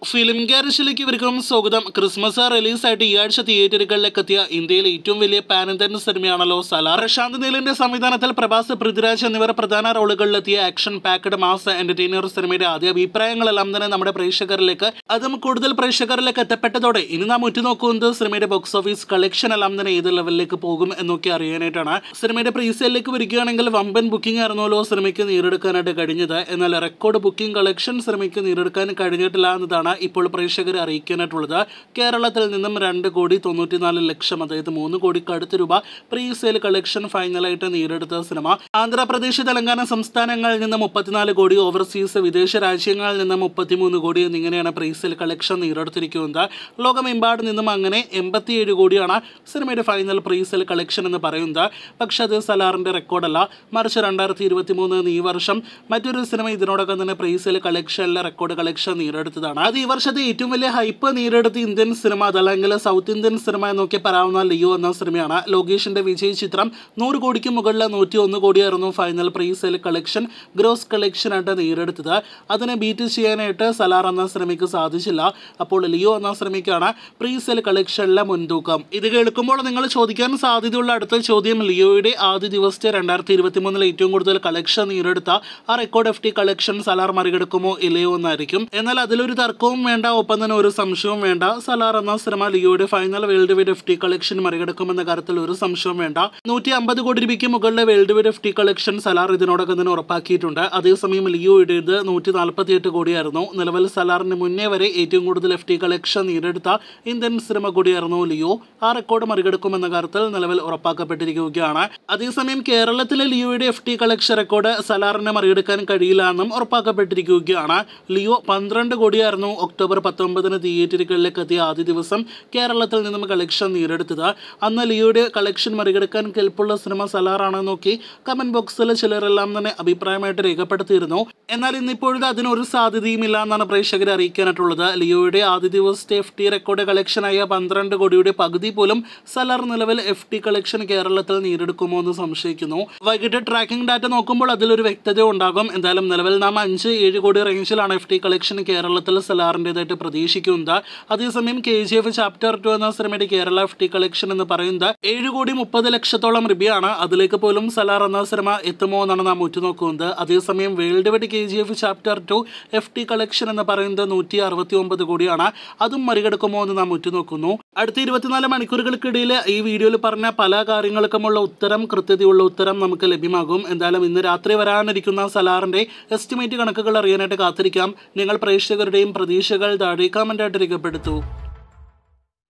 film ഗാരേജിലേക്ക് ഇവർക്കും സ്വാഗതം Christmas റിലീസായിട്ട് ഈ ആഴ്ച തിയേറ്ററുകളിലേക്ക് എത്തിയ ഇന്ത്യയിലെ ഏറ്റവും വലിയ പാനന്തൻ സിനിമയാണല്ലോ സലാർ പ്രശാന്ത് നീലിന്റെ സംവിധാനത്തിൽ പ്രഭാസ് പൃഥ്വിരാജ് എന്നിവർ പ്രധാന റോളുകളിലെത്തിയ ആക്ഷൻ പാക്ഡ് മാസ് എന്റർടൈനർ സിനിമയുടെ ആദ്യ അഭിപ്രായങ്ങളെല്ലാം തന്നെ നമ്മുടെ പ്രേക്ഷകരിലേക്ക് അതും കൂടുതൽ പ്രേക്ഷകരിലേക്ക് എത്തപ്പെട്ടതോടെ ഇനി നാം ഉറ്റുനോക്കുന്നത് സിനിമയുടെ ബോക്സ് ഓഫീസ് കളക്ഷൻ എല്ലാം തന്നെ ഏത് ലെവലിലേക്ക് പോകും എന്നൊക്കെ അറിയാനായിട്ടാണ് സിനിമയുടെ പ്രീസെയിലേക്ക് വരികയാണെങ്കിൽ വമ്പൻ ബുക്കിംഗ് ആയിരുന്നല്ലോ സിനിമയ്ക്ക് നേടിയെടുക്കാനായിട്ട് കഴിഞ്ഞത് എന്നാൽ റെക്കോർഡ് ബുക്കിംഗ് കളക്ഷൻ സിനിമയ്ക്ക് നേടിയെടുക്കാൻ കഴിഞ്ഞിട്ടില്ല എന്നതാണ് ഇപ്പോൾ പ്രേക്ഷകരെ അറിയിക്കാനായിട്ടുള്ളത് കേരളത്തിൽ നിന്നും രണ്ട് കോടി തൊണ്ണൂറ്റിനാല് ലക്ഷം അതായത് മൂന്ന് കോടിക്ക് അടുത്ത് രൂപ പ്രീ സെയിൽ കളക്ഷൻ ഫൈനലായിട്ട് നേടിയെടുത്ത സിനിമ ആന്ധ്രാപ്രദേശ് തെലങ്കാന സംസ്ഥാനങ്ങളിൽ നിന്ന് മുപ്പത്തിനാല് കോടി ഓവർസീസ് വിദേശ രാജ്യങ്ങളിൽ നിന്ന് മുപ്പത്തിമൂന്ന് കോടി എന്നിങ്ങനെയാണ് പ്രീ സെയിൽ കളക്ഷൻ നേടിയെടുത്തിരിക്കുന്നത് ലോകമെമ്പാട് നിന്നും അങ്ങനെ എൺപത്തിയേഴ് കോടിയാണ് സിനിമയുടെ ഫൈനൽ പ്രീ സെയിൽ കളക്ഷൻ എന്ന് പറയുന്നത് പക്ഷെ അത് സലാറിന്റെ റെക്കോർഡല്ല മറിച്ച് രണ്ടായിരത്തി ഇരുപത്തി മൂന്ന് ഈ വർഷം മറ്റൊരു സിനിമ ഇതിനോടൊപ്പം തന്നെ പ്രീ സെയിൽ കളക്ഷനിലെ റെക്കോർഡ് കളക്ഷൻ നേടിയെടുത്തതാണ് അത് ഈ വർഷത്തെ ഏറ്റവും വലിയ ഹൈപ്പ് നേടിയെടുത്ത ഇന്ത്യൻ സിനിമ അതല്ലെങ്കിൽ സൗത്ത് ഇന്ത്യൻ സിനിമ എന്നൊക്കെ പറയാവുന്ന ലിയോ എന്ന സിനിമയാണ് ലോകേഷിന്റെ വിജയ് ചിത്രം നൂറ് കോടിക്ക് മുകളിൽ നൂറ്റി ഒന്ന് കോടിയായിരുന്നു final pre sale collection gross collection ആയിട്ട് നേടിയെടുത്തത് അതിനെ ബീറ്റ് ചെയ്യാനായിട്ട് സലാർ എന്ന സിനിമയ്ക്ക് സാധിച്ചില്ല അപ്പോൾ ലിയോ എന്ന സിനിമയ്ക്കാണ് പ്രീ സെയിൽ കളക്ഷനിലെ മുൻതൂക്കം ഇത് കേൾക്കുമ്പോൾ നിങ്ങൾ ചോദിക്കാൻ സാധ്യതയുള്ള അടുത്ത ചോദ്യം ലിയോയുടെ ആദ്യ ദിവസത്തെ രണ്ടായിരത്തി ഇരുപത്തി മൂന്നിൽ ഏറ്റവും കൂടുതൽ കളക്ഷൻ നേടിയെടുത്ത ആ record F T collection Salaar മറികടക്കുമോ ഇല്ലയോ എന്നായിരിക്കും എന്നാൽ അതിലൊരു തർക്കവും വേണ്ട ഒപ്പം തന്നെ ഒരു സംശയവും വേണ്ട സലാർ എന്ന സിനിമ ലിയോയുടെ final worldwide F T collection മറികടക്കുമെന്ന കാര്യത്തിൽ ഒരു സംശയവും വേണ്ട നൂറ്റി അമ്പത് കോടി രൂപയ്ക്ക് മുകളിലെ worldwide F T collection Salaar ഇതിനോടൊപ്പം തന്നെ ഉറപ്പാക്കിയിട്ടുണ്ട് അതേസമയം ലിയോയുടേത് നൂറ്റി നാൽപ്പത്തി എട്ട് കോടിയായിരുന്നു നിലവിൽ സലാറിന് മുന്നേ വരെ ഏറ്റവും കൂടുതൽ എഫ് ടി കളക്ഷൻ നേടിയെടുത്ത ഇന്ത്യൻ സിനിമ കൂടിയായിരുന്നു ലിയോ ആ റെക്കോർഡ് മറികടക്കുമെന്ന കാര്യത്തിൽ നിലവിൽ ഉറപ്പാക്കപ്പെട്ടിരിക്കുകയാണ് അതേസമയം കേരളത്തിലെ ലിയോയുടെ എഫ് ടി കളക്ഷൻ റെക്കോർഡ് സലാറിനെ മറികടക്കാൻ കഴിയില്ല എന്നും ഉറപ്പാക്കപ്പെട്ടിരിക്കുകയാണ് ലിയോ പന്ത്രണ്ട് കോടിയായിരുന്നു ഒക്ടോബർ പത്തൊമ്പതിന് തിയേറ്ററുകളിലേക്ക് എത്തിയ ആദ്യ ദിവസം കേരളത്തിൽ നിന്നും കളക്ഷൻ നേടിയെടുത്തത് അന്ന് ലിയോയുടെ കളക്ഷൻ മറികടക്കാൻ കെൽപ്പുള്ള സിനിമ സലാറാണെന്ന് നോക്കി കമന്റ് ബോക്സിൽ ചിലരെല്ലാം തന്നെ അഭിപ്രായമായിട്ട് രേഖപ്പെടുത്തിയിരുന്നു എന്നാൽ ഇന്നിപ്പോഴത്തെ അതിനൊരു സാധ്യതയും ഇല്ല എന്നാണ് പ്രേക്ഷകരെ അറിയിക്കാനായിട്ടുള്ളത് ലിയോയുടെ ആദ്യ ദിവസത്തെ എഫ് ടി റെക്കോർഡ് കളക്ഷനായ പന്ത്രണ്ട് കോടിയുടെ പകുതി പോലും സലാർ നിലവിൽ എഫ് ടി കളക്ഷൻ കേരളത്തിൽ നേടിയെടുക്കുമോ എന്ന് സംശയിക്കുന്നു വൈകിട്ട് ട്രാക്കിംഗ് ഡാറ്റ നോക്കുമ്പോൾ അതിലൊരു വ്യക്തത ഉണ്ടാകും എന്തായാലും നിലവിൽ നാം അഞ്ച് ഏഴ് കോടി റേഞ്ചിലാണ് എഫ് ടി കളക്ഷൻ കേരളത്തിൽ സലാറിൻ്റെതായിട്ട് പ്രതീക്ഷിക്കുന്നത് അതേസമയം K G F chapter two എന്ന സിനിമയുടെ കേരള എഫ് ടി കളക്ഷൻ എന്ന് പറയുന്നത് ഏഴ് കോടി മുപ്പത് ലക്ഷത്തോളം റിവ്യാണ് അതിലേക്ക് പോലും സലാർ എന്ന സിനിമ എത്തുമോ എന്നാണ് നാം ഉറ്റുനോക്കുന്നത് അതേസമയം worldwide K G F chapter two F T collection എന്ന് പറയുന്നത് നൂറ്റി അറുപത്തി ഒമ്പത് കോടിയാണ് അതും മറികടക്കുമോ എന്ന് നാം ഉറ്റുനോക്കുന്നു അടുത്ത ഇരുപത്തിനാല് മണിക്കൂറുകൾക്കിടയിൽ ഈ വീഡിയോയിൽ പറഞ്ഞ പല കാര്യങ്ങൾക്കുമുള്ള ഉത്തരം കൃത്യതയുള്ള ഉത്തരം നമുക്ക് ലഭ്യമാകും എന്തായാലും ഇന്ന് രാത്രി വരാനിരിക്കുന്ന സലാറിന്റെ എസ്റ്റിമേറ്റ് കണക്കുകൾ അറിയാനായിട്ട് കാത്തിരിക്കാം നിങ്ങൾ പ്രേക്ഷകരുടെയും പ്രതീക്ഷകൾ താഴെ കമൻ്റായിട്ട് രേഖപ്പെടുത്തൂ